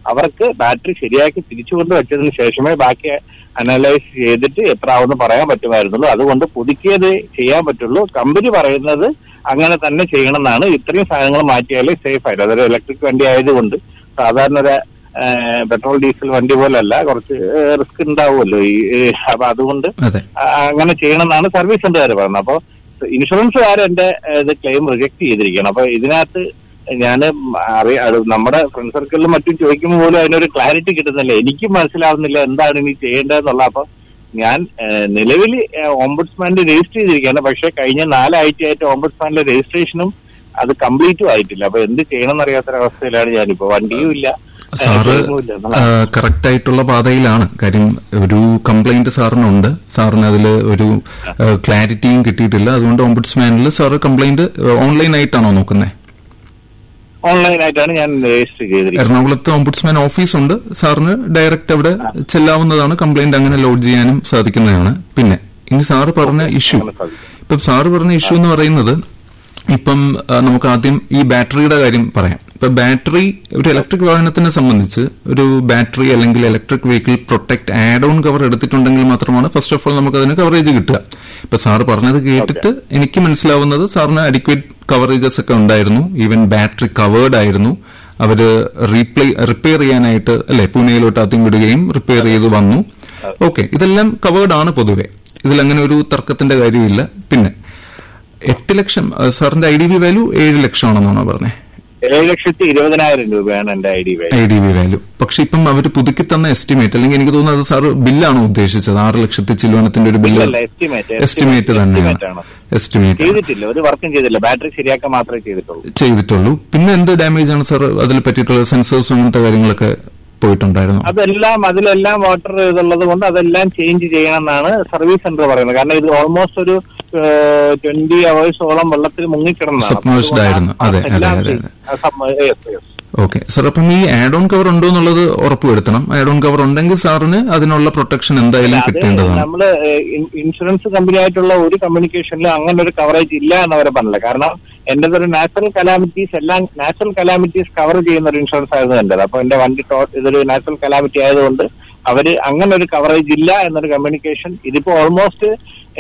അവർക്ക് ബാറ്ററി ശരിയാക്കി തിരിച്ചു കൊണ്ട് വെച്ചതിന് ശേഷമേ ബാക്കി അനലൈസ് ചെയ്തിട്ട് എത്ര ആവുമെന്ന് പറയാൻ പറ്റുമായിരുന്നുള്ളൂ അതുകൊണ്ട് പുതുക്കിയത് ചെയ്യാൻ പറ്റുള്ളൂ കമ്പനി പറയുന്നത് അങ്ങനെ തന്നെ ചെയ്യണമെന്നാണ് ഇത്രയും സാധനങ്ങൾ മാറ്റിയാലേ സേഫ് ആയിട്ട് അതൊരു ഇലക്ട്രിക് വണ്ടി ആയതുകൊണ്ട് സാധാരണ ഒരു പെട്രോൾ ഡീസൽ വണ്ടി പോലല്ല കുറച്ച് റിസ്ക് ഉണ്ടാവുമല്ലോ ഈ ഈ, അപ്പൊ അതുകൊണ്ട് അതെ ആ, അങ്ങനെ ചെയ്യണമെന്നാണ് സർവീസ് സെന്ററുകാർ പറയുന്നത് അപ്പൊ ഇൻഷുറൻസുകാർ എന്റെ ഏഹ്, ഇത് ക്ലെയിം റിജക്ട് ചെയ്തിരിക്കുകയാണ് അപ്പൊ ഇതിനകത്ത് ഞാൻ അറിയ അത് നമ്മുടെ ഫ്രണ്ട് സർക്കിളിലും മറ്റും ചോദിക്കുമ്പോൾ പോലും അതിനൊരു ക്ലാരിറ്റി കിട്ടുന്നില്ല എനിക്കും മനസ്സിലാവുന്നില്ല എന്താണ് ഇനി ചെയ്യേണ്ടതെന്നുള്ള അപ്പൊ ഞാൻ നിലവിൽ ഓംബുഡ്സ്മാനിൽ രജിസ്റ്റർ ചെയ്തിരിക്കുകയാണ് പക്ഷെ കഴിഞ്ഞ നാലാഴ്ചയായിട്ട് ഓംബുഡ്സ്മാനിലെ രജിസ്ട്രേഷനും അത് കംപ്ലീറ്റും ആയിട്ടില്ല അപ്പൊ എന്ത് ചെയ്യണമെന്ന് അറിയാത്തൊരവസ്ഥയിലാണ് ഞാനിപ്പോ വണ്ടിയും ഇല്ല ഏഹ്, സാറ് claim ഉം ഇല്ല എന്നുള്ളതാണ്. കറക്റ്റ് ആയിട്ടുള്ള പാതയിലാണ് കാര്യം ഒരു കംപ്ലൈന്റ് സാറിനുണ്ട് സാറിന് അതിൽ ഒരു ക്ലാരിറ്റിയും കിട്ടിയിട്ടില്ല അതുകൊണ്ട് ഓംബുഡ്സ്മാനിൽ സാറ് കംപ്ലൈന്റ് ഓൺലൈൻ ആയിട്ടാണോ നോക്കുന്നത് ഓൺലൈനായിട്ടാണ് ഞാൻ രജിസ്റ്റർ ചെയ്തിരിക്കുന്നത് എറണാകുളത്ത് ഓംബുഡ്സ്മാൻ ഓഫീസുണ്ട് സാറിന് ഡയറക്റ്റ് അവിടെ ചെല്ലാവുന്നതാണ് കംപ്ലൈന്റ് അങ്ങനെ ലോഡ് ചെയ്യാനും സാധിക്കുന്നതാണ് പിന്നെ ഇനി സാറ് പറഞ്ഞ ഇഷ്യൂ അങ്ങനെ സാധിക്കും. ഇപ്പം സാറ് പറഞ്ഞ ഇഷ്യൂ എന്ന് പറയുന്നത് ഇപ്പം ആ, നമുക്ക് ആദ്യം ഈ ബാറ്ററിയുടെ കാര്യം പറയാം ഇപ്പൊ ബാറ്ററി ഒരു ഇലക്ട്രിക് വാഹനത്തിനെ സംബന്ധിച്ച് ഒരു ബാറ്ററി അല്ലെങ്കിൽ electric vehicle protect add on cover എടുത്തിട്ടുണ്ടെങ്കിൽ മാത്രമാണ് ഫസ്റ്റ് ഓഫ് ഓൾ നമുക്ക് അതിന് കവറേജ് കിട്ടുക ഇപ്പൊ സാറ് പറഞ്ഞത് കേട്ടിട്ട് എനിക്ക് മനസ്സിലാവുന്നത് സാറിന് അഡിക്വേറ്റ് കവറേജസ് ഒക്കെ ഉണ്ടായിരുന്നു ഈവൻ ബാറ്ററി കവേർഡ് ആയിരുന്നു അവര് റീപ്ലേ റിപ്പയർ ചെയ്യാനായിട്ട് അല്ലെ പൂനെയിലോട്ട് ആദ്യം വിടുകയും റിപ്പയർ ചെയ്ത് വന്നു ഓക്കെ ഇതെല്ലാം കവേർഡ് ആണ് പൊതുവെ ഇതിൽ അങ്ങനെ ഒരു തർക്കത്തിന്റെ കാര്യമില്ല പിന്നെ എട്ട് ലക്ഷം ആ, സാറിന്റെ ഐ ഡി ബി വാല്യൂ ഏഴ് ലക്ഷമാണെന്നാണോ പറഞ്ഞത് ഏഴ് ലക്ഷത്തി ഇരുപതിനായിരം രൂപയാണ് എന്റെ I D value I D B value പക്ഷെ ഇപ്പം അവർ പുതുക്കി തന്ന എസ്റ്റിമേറ്റ് അല്ലെങ്കിൽ എനിക്ക് തോന്നുന്നത് അത് സാറ് ബില്ലാണോ ഉദ്ദേശിച്ചത് ആറ് ലക്ഷത്തി ചില്ലുവനത്തിന്റെ ഒരു ബില്ല് ഇല്ലല്ല, estimate, എസ്റ്റിമേറ്റ് estimate തന്നെയാണ് ആണ്. എസ്റ്റിമേറ്റ് ചെയ്തിട്ടില്ല ഒരു വർക്കും ചെയ്തില്ല ബാറ്ററി ശരിയാക്കാൻ മാത്രമേ ചെയ്തിട്ടുള്ളൂ ചെയ്തിട്ടുള്ളൂ പിന്നെ എന്ത് ഡാമേജ് ആണ് സാർ അതിൽ പറ്റിയിട്ടുള്ള സെൻസേഴ്സും അങ്ങനത്തെ കാര്യങ്ങളൊക്കെ പോയിട്ടുണ്ടായിരുന്നു അതെല്ലാം അതിലെല്ലാം വാട്ടർ ഇതുള്ളത് കൊണ്ട് അതെല്ലാം ചേഞ്ച് ചെയ്യണമെന്നാണ് സർവീസ് സെന്റർ പറയുന്നത് കാരണം ഇത് ഓൾമോസ്റ്റ് ഒരു ട്വന്റി അവേഴ്സോളം വെള്ളത്തിൽ മുങ്ങിക്കിടന്നതാണ് അപ്പൊ Submerged അതുകൊണ്ട് ആയിരുന്നു. ആ അതെ, അതെ, എല്ലാം അതെ, ചെയ്യും. ആ sub- yes, yes. Okay sir അപ്പം ഈ ആഡ് ഓൺ കവർ ഉണ്ടോ എന്നുള്ളത് ഉറപ്പുവരുത്തണം ആഡ് ഓൺ കവർ ഉണ്ടെങ്കിൽ സാറിന് അതിനുള്ള പ്രൊട്ടക്ഷൻ എന്തായാലും അത് കിട്ടേണ്ടതാണ് നമ്മള് ഇൻ- ഇൻഷുറൻസ് കമ്പനി ആയിട്ടുള്ള ഒരു കമ്മ്യൂണിക്കേഷനിലും അങ്ങനെ ഒരു കവറേജ് ഇല്ല എന്നവരെ പറഞ്ഞില്ല കാരണം എന്റേത് ഒരു നാച്ചുറൽ കലാമിറ്റീസ് എല്ലാം നാച്ചുറൽ കലാമിറ്റീസ് കവർ ചെയ്യുന്ന ഒരു ഇൻഷുറൻസ് ആയിരുന്നു എന്റേത് അപ്പൊ എന്റെ വണ്ടി ടോട്ട് ഇതൊരു നാച്ചുറൽ കലാമിറ്റി ആയതുകൊണ്ട് അവര് അങ്ങനെ ഒരു കവറേജ് ഇല്ല എന്നൊരു കമ്മ്യൂണിക്കേഷൻ ഇതിപ്പോ ഓൾമോസ്റ്റ്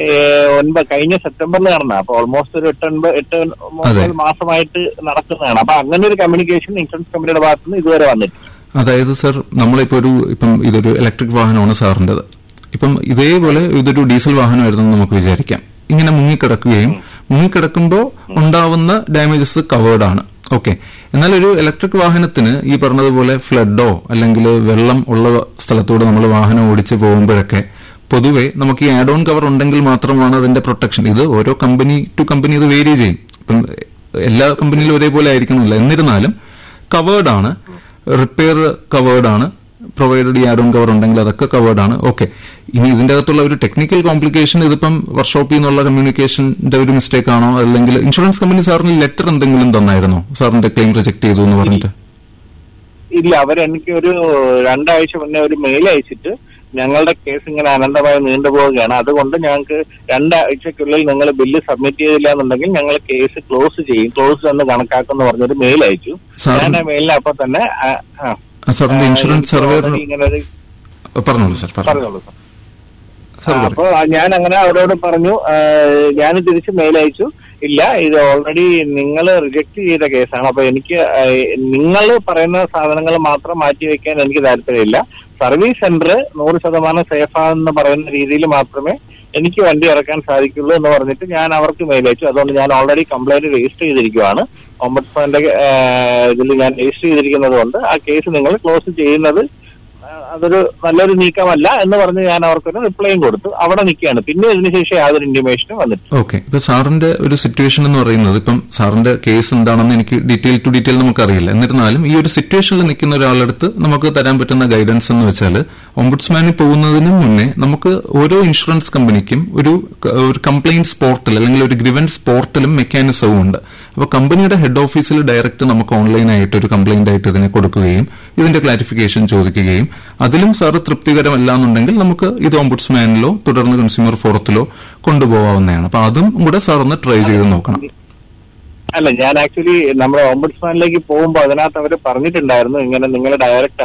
ഒൻപത് കഴിഞ്ഞ സെപ്റ്റംബറിൽ നടന്ന അപ്പൊ ഓൾമോസ്റ്റ് ഒരു എട്ട് ഒൻപത് എട്ട് ഒൻപത് മാസമായിട്ട് നടക്കുന്നതാണ് അപ്പൊ അങ്ങനെ ഒരു കമ്മ്യൂണിക്കേഷൻ ഇൻഷുറൻസ് കമ്പനിയുടെ ഭാഗത്തുനിന്ന് ഇതുവരെ വന്നിട്ടില്ല അതായത് സർ നമ്മളിപ്പോ ഒരു ഇപ്പം ഇതൊരു ഇലക്ട്രിക് വാഹനമാണ് സാറിൻ്റെത് ഇപ്പം ഇതേപോലെ ഇതൊരു ഡീസൽ വാഹനമായിരുന്നു എന്ന് നമുക്ക് വിചാരിക്കാം ഇങ്ങനെ മുങ്ങിക്കിടക്കുകയും മുങ്ങിക്കിടക്കുമ്പോൾ ഉണ്ടാവുന്ന ഡാമേജസ് കവേർഡ് ആണ് ഓക്കെ എന്നാൽ ഒരു ഇലക്ട്രിക് വാഹനത്തിന് ഈ പറഞ്ഞതുപോലെ ഫ്ലഡോ അല്ലെങ്കിൽ വെള്ളം ഉള്ള സ്ഥലത്തൂടെ നമ്മൾ വാഹനം ഓടിച്ച് പോകുമ്പോഴൊക്കെ പൊതുവെ നമുക്ക് ഈ ആഡ് ഓൺ കവർ ഉണ്ടെങ്കിൽ മാത്രമാണ് അതിന്റെ പ്രൊട്ടക്ഷൻ ഇത് ഓരോ കമ്പനി ടു കമ്പനി ഇത് വേരി ചെയ്യും ഇപ്പം എല്ലാ കമ്പനിയിലും ഒരേപോലെ ആയിരിക്കണമല്ല എന്നിരുന്നാലും കവേർഡ് ആണ് റിപ്പയർ കവേർഡ് ആണ് പ്രൊവൈഡഡ് ഈ ആഡ് ഓൺ കവർ ഉണ്ടെങ്കിൽ അതൊക്കെ കവേർഡ് ആണ് ഓക്കെ ഇനി ഇതിന്റെ അകത്തുള്ള ഒരു ടെക്നിക്കൽ കോംപ്ലിക്കേഷൻ ഇതിപ്പം വർക്ക്ഷോപ്പിൽ നിന്നുള്ള കമ്മ്യൂണിക്കേഷന്റെ ഒരു മിസ്റ്റേക്ക് ആണോ അല്ലെങ്കിൽ ഇൻഷുറൻസ് കമ്പനി സാറിന് ലെറ്റർ എന്തെങ്കിലും തന്നായിരുന്നോ സാറിന്റെ ക്ലെയിം റിജക്ട് ചെയ്തു എന്ന് പറഞ്ഞിട്ട് ഇല്ല അവരെനിക്ക് ഒരു രണ്ടാഴ്ച മുന്നേ ഒരു മെയിൽ അയച്ചിട്ട് ഞങ്ങളുടെ കേസ് ഇങ്ങനെ അനന്തമായി നീണ്ടുപോവുകയാണ് അതുകൊണ്ട് ഞങ്ങൾക്ക് രണ്ടാഴ്ചക്കുള്ളിൽ നിങ്ങൾ ബില്ല് സബ്മിറ്റ് ചെയ്തില്ല എന്നുണ്ടെങ്കിൽ ഞങ്ങൾ കേസ് ക്ലോസ് ചെയ്യും ക്ലോസ് എന്ന് കണക്കാക്കുന്ന പറഞ്ഞൊരു മെയിൽ അയച്ചു സാർ- ഞാൻ ആ മെയിലിന് അപ്പൊ തന്നെ ആ, ആ, സാറിന്റെ ഇൻഷുറൻസ് എനിക്ക് സർവേ already ഇങ്ങനെ ഒരു പറഞ്ഞോളൂ സാർ പറഞ്ഞു പറഞ്ഞോളൂ സാർ സാർ പറയൂ. അപ്പൊ ഞാൻ അങ്ങനെ അവരോട് പറഞ്ഞു ഞാൻ തിരിച്ച് മെയിൽ അയച്ചു ഇല്ല ഇത് ഓൾറെഡി നിങ്ങൾ റിജക്ട് ചെയ്ത കേസാണ് അപ്പൊ എനിക്ക് നിങ്ങൾ പറയുന്ന സാധനങ്ങൾ മാത്രം മാറ്റിവെക്കാൻ എനിക്ക് താല്പര്യമില്ല സർവീസ് സെന്റർ നൂറ് ശതമാനം സേഫാണെന്ന് പറയുന്ന രീതിയിൽ മാത്രമേ എനിക്ക് വണ്ടി ഇറക്കാൻ സാധിക്കുള്ളൂ എന്ന് പറഞ്ഞിട്ട് ഞാൻ അവർക്ക് മെയിൽ അയച്ചു അതുകൊണ്ട് ഞാൻ ഓൾറെഡി കംപ്ലൈന്റ് രജിസ്റ്റർ ചെയ്തിരിക്കുവാണ് ഓംബഡ്സ്മാന്റെ ഇതിൽ ഞാൻ രജിസ്റ്റർ ചെയ്തിരിക്കുന്നത് കൊണ്ട് ആ കേസ് നിങ്ങൾ ക്ലോസ് ചെയ്യുന്നത് ആ, അതൊരു നല്ലൊരു നീക്കമല്ല എന്ന് പറഞ്ഞ് ഞാൻ അവർക്കൊരു റിപ്ലൈയും കൊടുത്തു അവിടെ നിൽക്കുകയാണ് പിന്നെ ഇതിനുശേഷം യാതൊരു ഇന്റിമേഷനും വന്നിട്ടില്ല ഓക്കെ ഇപ്പൊ സാറിന്റെ ഒരു സിറ്റുവേഷൻ എന്ന് പറയുന്നത് ഇപ്പം സാറിന്റെ കേസ് എന്താണെന്ന് എനിക്ക് ഡീറ്റെയിൽ ടു ഡീറ്റെയിൽ നമുക്കറിയില്ല എന്നിരുന്നാലും ഈ ഒരു സിറ്റുവേഷനിൽ നിൽക്കുന്ന ഒരാളടുത്ത് നമുക്ക് തരാൻ പറ്റുന്ന ഗൈഡൻസ് എന്ന് വെച്ചാൽ ഓംബുഡ്സ്മാനിൽ പോകുന്നതിന് മുന്നേ നമുക്ക് ഓരോ ഇൻഷുറൻസ് കമ്പനിക്കും ഒരു ക- ഒരു കംപ്ലൈന്റ്സ് പോർട്ടൽ അല്ലെങ്കിൽ ഒരു ഗ്രിവൻസ് പോർട്ടലും മെക്കാനിസവും ഉണ്ട് അപ്പോൾ കമ്പനിയുടെ ഹെഡ് ഓഫീസിൽ ഡയറക്റ്റ് നമുക്ക് ഓൺലൈനായിട്ട് ഒരു കംപ്ലൈന്റ് ആയിട്ട് ഇതിനെ കൊടുക്കുകയും ഇതിന്റെ ക്ലാരിഫിക്കേഷൻ ചോദിക്കുകയും അതിലും സാർ തൃപ്തികരമല്ല എന്നുണ്ടെങ്കിൽ നമുക്ക് ഇത് ഓംബുഡ്സ്മാനിലോ തുടർന്ന് കൺസ്യൂമർ ഫോറത്തിലോ കൊണ്ടുപോകാവുന്നതാണ് അപ്പൊ അതും കൂടെ സാർ ഒന്ന് ട്രൈ ചെയ്ത് നോക്കണം അല്ല ഞാൻ ആക്ച്വലി നമ്മുടെ ഓംബുഡ്സ്മാനിലേക്ക് പോകുമ്പോൾ അതിനകത്ത് അവർ പറഞ്ഞിട്ടുണ്ടായിരുന്നു ഇങ്ങനെ നിങ്ങൾ ഡയറക്റ്റ്